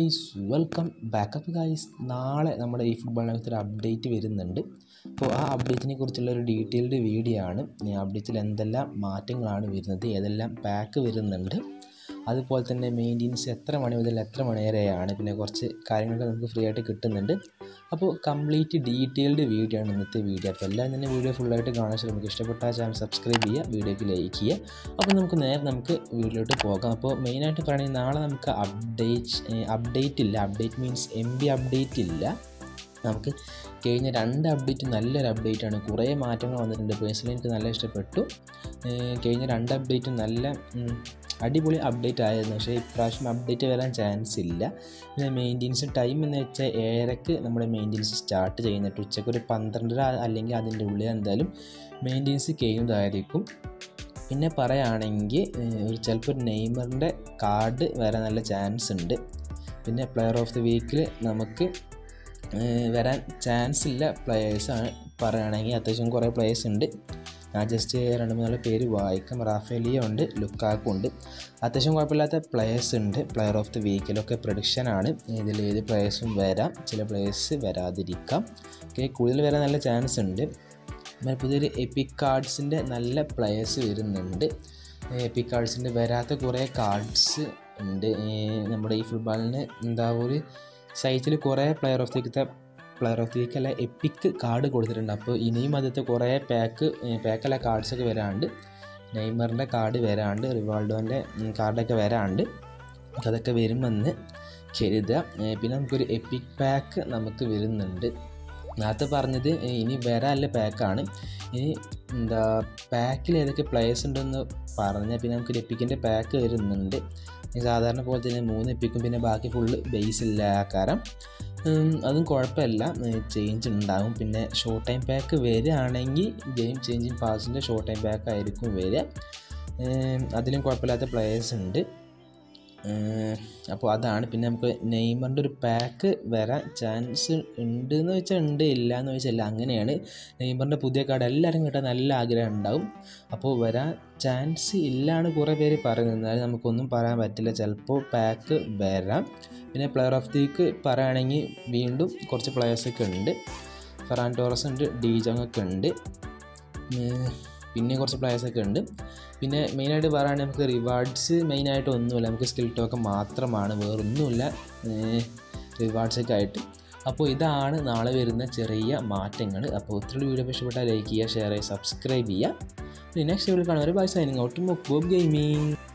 guys welcome backup guys നാളെ നമ്മുടെ ഈ ഫുട്ബോളിനകത്ത് ഒരു അപ്ഡേറ്റ് വരുന്നുണ്ട് അപ്പോൾ ആ അപ്ഡേറ്റിനെ കുറിച്ചുള്ള ഒരു ഡീറ്റെയിൽഡ് വീഡിയോ ആണ് ഈ അപ്ഡേറ്റിൽ എന്തെല്ലാം മാറ്റങ്ങളാണ് വരുന്നത് ഏതെല്ലാം പാക്ക് വരുന്നുണ്ട് അതുപോലെ തന്നെ മെയിൻ്റെനൻസ് എത്ര മണി മുതൽ എത്ര മണി വരെയാണ് പിന്നെ കുറച്ച് കാര്യങ്ങളൊക്കെ നമുക്ക് ഫ്രീ ആയിട്ട് കിട്ടുന്നുണ്ട് അപ്പോൾ കംപ്ലീറ്റ് ഡീറ്റെയിൽഡ് വീഡിയോ ആണ് ഇന്നത്തെ വീഡിയോ അപ്പോൾ എല്ലാവരും തന്നെ വീഡിയോ ഫുള്ളായിട്ട് കാണാൻ ശ്രമിക്കുക ഇഷ്ടപ്പെട്ട ആ ചാനൽ സബ്സ്ക്രൈബ് ചെയ്യുക വീഡിയോയ്ക്ക് ലൈക്ക് ചെയ്യുക അപ്പോൾ നമുക്ക് നേരെ നമുക്ക് വീഡിയോയിലോട്ട് പോകാം അപ്പോൾ മെയിനായിട്ട് പറയുകയാണെങ്കിൽ നാളെ നമുക്ക് അപ്ഡേറ്റ് അപ്ഡേറ്റ് ഇല്ല update means M B update ഇല്ല നമുക്ക് കഴിഞ്ഞ രണ്ട് അപ്ഡേറ്റ് നല്ലൊരു അപ്ഡേറ്റ് ആണ് കുറേ മാറ്റങ്ങൾ വന്നിട്ടുണ്ട് പേഴ്സണലി എനിക്ക് നല്ല ഇഷ്ടപ്പെട്ടു ഏഹ് കഴിഞ്ഞ രണ്ട് അപ്ഡേറ്റും നല്ല ഉം, അടിപൊളി അപ്ഡേറ്റ് ആയിരുന്നു പക്ഷേ ഇപ്രാവശ്യം അപ്ഡേറ്റ് വരാൻ ചാൻസ് ഇല്ല പിന്നെ മെയിൻ്റെനൻസ് ടൈം എന്ന് വെച്ചാൽ ഏഴരക്ക് നമ്മുടെ മെയിൻ്റെനൻസ് സ്റ്റാർട്ട് ചെയ്യുന്നിട്ട് ഉച്ചയ്ക്ക് ഒരു പന്ത്രണ്ടര അല്ലെങ്കിൽ അതിൻ്റെ ഉള്ളിൽ എന്തായാലും മെയിൻ്റെനൻസ് ചെയ്യുന്നതായിരിക്കും പിന്നെ പറയുകയാണെങ്കിൽ ഏഹ്, ഒരു ചിലപ്പോൾ ഒരു നെയ്മറിൻ്റെ കാർഡ് വരാൻ നല്ല ചാൻസ് ഉണ്ട് പിന്നെ പ്ലെയർ ഓഫ് ദി വീക്കിൽ നമുക്ക് ഏഹ്, വരാൻ ചാൻസ് ഇല്ല പ്ലെയേഴ്സാണ് പറയുകയാണെങ്കിൽ അത്യാവശ്യം കുറേ പ്ലെയേഴ്സ് ഉണ്ട് ഞാൻ ജസ്റ്റ് രണ്ട് മൂന്നാല് പേര് വായിക്കാം റാഫേലിയ ഉണ്ട് ലുക്കാക്കും ഉണ്ട് അത്യാവശ്യം കുഴപ്പമില്ലാത്ത പ്ലെയേഴ്സ് ഉണ്ട് പ്ലെയർ ഓഫ് ദി വീക്കിലൊക്കെ പ്രൊഡിക്ഷനാണ് ഇതിൽ ഏത് പ്ലെയേഴ്സും വരാം ചില പ്ലെയേഴ്സ് വരാതിരിക്കാം ഓക്കെ കൂടുതൽ വരാൻ നല്ല ചാൻസ് ഉണ്ട് പിന്നെ പുതിയൊരു എപ്പിക് കാർഡ്സിൻ്റെ നല്ല പ്ലെയേഴ്സ് വരുന്നുണ്ട് എപ്പിക് കാർഡ്സിൻ്റെ വരാത്ത കുറേ കാർഡ്സ് ഉണ്ട് ഏഹ് നമ്മുടെ ഈ ഫുട്ബോളിന് എന്താ ഒരു സൈറ്റിൽ കുറേ player of the player of the week അല്ല എപ്പിക് കാർഡ് കൊടുത്തിട്ടുണ്ട് അപ്പോൾ ഇനിയും അതിലത്തെ കുറേ പാക്ക് പാക്കല്ല കാർഡ്സൊക്കെ വരാണ്ട് നെയ്മറിൻ്റെ കാർഡ് വരാണ്ട് റിവാൾഡോൻ്റെ കാർഡൊക്കെ വരാണ്ട് അപ്പോൾ അതൊക്കെ വരുമെന്ന് കരുതുക ഏഹ് പിന്നെ നമുക്കൊരു എപ്പിക് പാക്ക് നമുക്ക് വരുന്നുണ്ട് നേരത്തെ പറഞ്ഞത് ഇനി വരാനുള്ള പാക്കാണ് ഇനി എന്താ പാക്കിൽ ഏതൊക്കെ പ്ലേയേഴ്സ് ഉണ്ടെന്ന് പറഞ്ഞാൽ പിന്നെ നമുക്കൊരു എപ്പിക്കിൻ്റെ പാക്ക് വരുന്നുണ്ട് ഈ സാധാരണ പോലെ തന്നെ മൂന്ന് എപ്പിക്കും പിന്നെ ബാക്കി ഫുള്ള് ബേസ് ഇല്ല ആക്കാരം ഉം, അതും കുഴപ്പമില്ല ചേഞ്ച് ഉണ്ടാകും പിന്നെ ഷോർട്ട് ടൈം പാക്ക് വരികയാണെങ്കിൽ ഗെയിം ചേഞ്ചിങ് പാസിൻ്റെ ഷോർട്ട് ടൈം പാക്ക് ആയിരിക്കും വരിക ഉം, അതിലും കുഴപ്പമില്ലാത്ത പ്ലേയേഴ്സ് ഉണ്ട് അപ്പോൾ അതാണ് പിന്നെ നമുക്ക് നെയ്മറിൻ്റെ ഒരു പാക്ക് വരാൻ ചാൻസ് ഉണ്ട് എന്ന് വെച്ചാൽ ഉണ്ട് ഇല്ല എന്ന് വെച്ചാൽ ഇല്ല അങ്ങനെയാണ് നെയ്മറിൻ്റെ പുതിയ കാർഡ് എല്ലാവരും കിട്ടാൻ നല്ല ആഗ്രഹം ഉണ്ടാവും അപ്പോൾ വരാൻ ചാൻസ് ഇല്ലാണ് കുറേ പേര് പറയുന്നത് എന്നാലും നമുക്കൊന്നും പറയാൻ പറ്റില്ല ചിലപ്പോൾ പാക്ക് വരാം പിന്നെ പ്ലെയർ ഓഫ് ദി വീക്ക് പറയുകയാണെങ്കിൽ വീണ്ടും കുറച്ച് പ്ലെയേഴ്സൊക്കെ ഉണ്ട് ഫെറാൻ ടോറസ് ഉണ്ട് ഡീജോങ് ഒക്കെ ഉണ്ട് ഉം, പിന്നെ കുറച്ച് പ്ലെയേഴ്സൊക്കെ ഉണ്ട് പിന്നെ മെയിനായിട്ട് പറയുകയാണെങ്കിൽ നമുക്ക് റിവാർഡ്സ് മെയിനായിട്ട് ഒന്നുമില്ല നമുക്ക് സ്കിൽ ടോക്കൺ മാത്രമാണ് വേറൊന്നുമില്ല റിവാർഡ്സൊക്കെ ആയിട്ട് അപ്പോൾ ഇതാണ് നാളെ വരുന്ന ചെറിയ മാറ്റങ്ങൾ അപ്പോൾ ഒത്തിരി വീഡിയോ ഇഷ്ടപ്പെട്ടാൽ ലൈക്ക് ചെയ്യുക ഷെയർ ചെയ്യുക സബ്സ്ക്രൈബ് ചെയ്യുക പിന്നെ നെക്സ്റ്റ് വീഡിയോ കാണുന്നവരെ ബൈ സൈനിങ് ഔട്ട് മുക്ക് ഗെയിമിംഗ്